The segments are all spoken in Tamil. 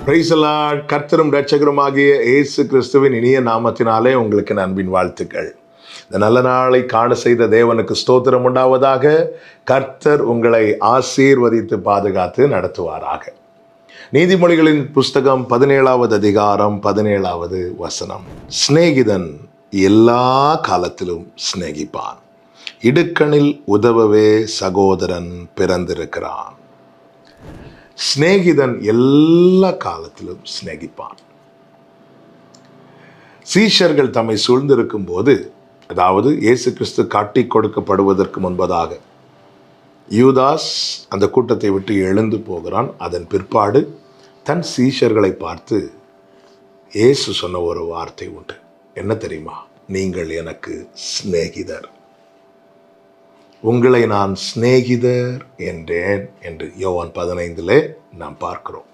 பிரைசலாட் கர்த்தரும் இரட்சகருமாகிய இயேசு கிறிஸ்துவின் இனிய நாமத்தினாலே உங்களுக்கு என் அன்பின் வாழ்த்துக்கள் இந்த நல்ல நாளை காண செய்த தேவனுக்கு ஸ்தோத்திரம் உண்டாவதாக கர்த்தர் உங்களை ஆசீர்வதித்து பாதுகாத்து நடத்துவாராக நீதிமொழிகளின் புஸ்தகம் பதினேழாவது அதிகாரம் பதினேழாவது வசனம் சிநேகிதன் எல்லா காலத்திலும் சிநேகிப்பான் இடுக்கணில் உதவவே சகோதரன் பிறந்திருக்கிறான் சிநேகிதன் எல்லா காலத்திலும் சிநேகிப்பான் சீஷர்கள் தம்மை சூழ்ந்திருக்கும் போது அதாவது இயேசு கிறிஸ்து காட்டி கொடுக்கப்படுவதற்கு முன்பதாக யூதாஸ் அந்த கூட்டத்தை விட்டு எழுந்து போகிறான் அதன் பிற்பாடு தன் சீஷர்களை பார்த்து இயேசு சொன்ன ஒரு வார்த்தை உண்டு என்ன தெரியுமா நீங்கள் எனக்கு சிநேகிதர் உங்களை நான் சிநேகிதர் என்றேன் என்று யோவான் பதினைந்திலே நாம் பார்க்கிறோம்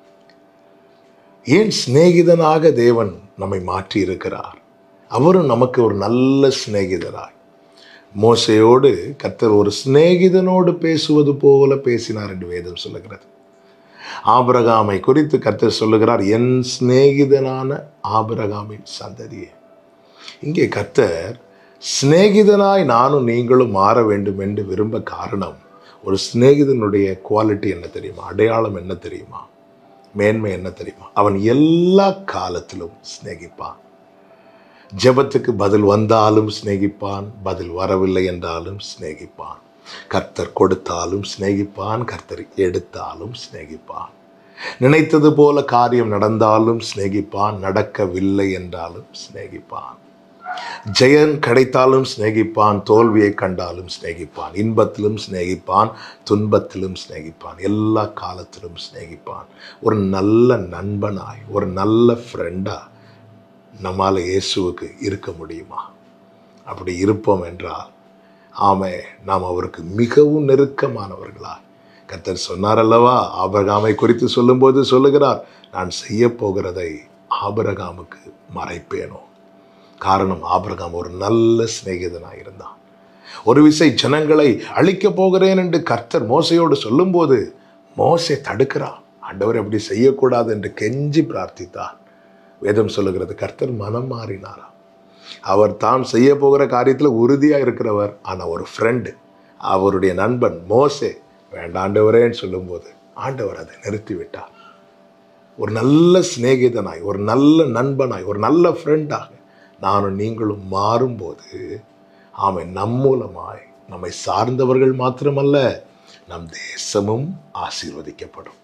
ஏன் சிநேகிதனாக தேவன் நம்மை மாற்றி இருக்கிறார் அவரும் நமக்கு ஒரு நல்ல சிநேகிதராய் மோசையோடு கர்த்தர் ஒரு சிநேகிதனோடு பேசுவது போல பேசினார் என்று வேதம் சொல்லுகிறது ஆபிரகாமை குறித்து கர்த்தர் சொல்லுகிறார் என் சிநேகிதனான ஆபிரகாமின் சந்ததியே இங்கே கர்த்தர் சிநேகிதனாய் நானும் நீங்களும் மாற வேண்டும் என்று விரும்ப காரணம் ஒரு சிநேகிதனுடைய குவாலிட்டி என்ன தெரியுமா அடையாளம் என்ன தெரியுமா மேன்மை என்ன தெரியுமா அவன் எல்லா காலத்திலும் சிநேகிப்பான் ஜெபத்துக்கு பதில் வந்தாலும் சிநேகிப்பான் பதில் வரவில்லை என்றாலும் சிநேகிப்பான் கர்த்தர் கொடுத்தாலும் சிநேகிப்பான் கர்த்தர் எடுத்தாலும் சிநேகிப்பான் நினைத்தது போல காரியம் நடந்தாலும் சிநேகிப்பான் நடக்கவில்லை என்றாலும் சிநேகிப்பான் ஜெயன் கிடைத்தாலும் சிநேகிப்பான் தோல்வியை கண்டாலும் சிநேகிப்பான் இன்பத்திலும் சிநேகிப்பான் துன்பத்திலும் சிநேகிப்பான் எல்லா காலத்திலும் சிநேகிப்பான் ஒரு நல்ல நண்பனாய் ஒரு நல்ல ஃப்ரெண்டா நம்மால் இயேசுவுக்கு இருக்க முடியுமா அப்படி இருப்போம் என்றால் ஆமே நாம் அவருக்கு மிகவும் நெருக்கமானவர்களா கர்த்தர் சொன்னார் அல்லவா ஆபரகாமை குறித்து சொல்லும்போது சொல்லுகிறார் நான் செய்ய போகிறதை ஆபரகாமுக்கு மறைப்பேனோ காரணம் ஆபிரகாம் ஒரு நல்ல சிநேகிதனாக இருந்தான் ஒரு விசை ஜனங்களை அழிக்கப் போகிறேன் என்று கர்த்தர் மோசையோடு சொல்லும்போது மோசை தடுக்கிறான் ஆண்டவர் அப்படி செய்யக்கூடாது என்று கெஞ்சி பிரார்த்தித்தார் வேதம் சொல்லுகிறது கர்த்தர் மனம் மாறினாரா அவர் தாம் செய்ய போகிற காரியத்தில் உறுதியாக இருக்கிறவர் ஆனால் ஒரு ஃப்ரெண்டு அவருடைய நண்பன் மோசே வேண்டாண்டவரேன்னு சொல்லும்போது ஆண்டவர் அதை நிறுத்தி விட்டார் ஒரு நல்ல சிநேகிதனாய் ஒரு நல்ல நண்பனாய் ஒரு நல்ல ஃப்ரெண்டாக நானும் நீங்களும் மாறும்போது ஆமை நம் மூலமாய் நம்மை சார்ந்தவர்கள் மாத்திரமல்ல நம் தேசமும் ஆசீர்வதிக்கப்படும்